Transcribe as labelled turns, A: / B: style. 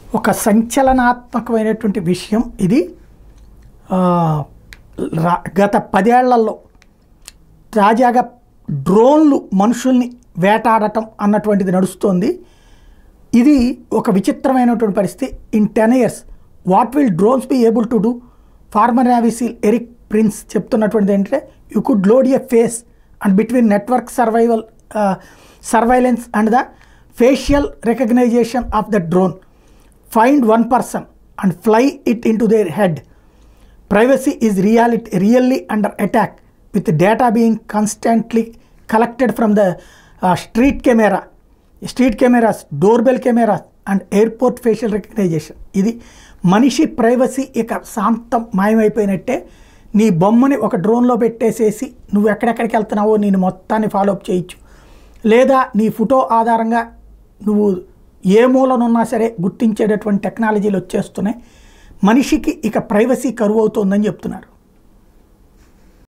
A: ఒక సంచలనాత్మకమైనటువంటి విషయం ఇది ఆ, రా- గత పదేళ్లలో తాజాగా డ్రోన్లు మనుషుల్ని వేటాడటం అన్నటువంటిది నడుస్తోంది ఇది ఒక విచిత్రమైనటువంటి పరిస్థితి in ten years what will drones be able to do former Navy SEAL Erik Prince చెప్తున్నటువంటిది ఏంటంటే you could load a face and between network survival surveillance and the facial recognition of the drone find one person and fly it into their head privacy is reality, really under attack with data being constantly collected from the uh, street camera street cameras doorbell cameras and airport facial recognition ఇది మనిషి privacy ఇక శాంతం మాయమైపోయినట్టే నీ బొమ్మని ఒక డ్రోన్లో పెట్టేసేసి నువ్వు ఎక్కడెక్కడికి వెళ్తున్నావో నేను మొత్తాన్ని ఫాలో అప్ చేయొచ్చు లేదా నీ ఫోటో ఆధారంగా నువ్వు ఏ మూలనున్నా సరే గుర్తించేటటువంటి టెక్నాలజీలు వచ్చేస్తున్నాయి మనిషికి ఇక ప్రైవసీ కరువు అవుతోందని చెప్తున్నారు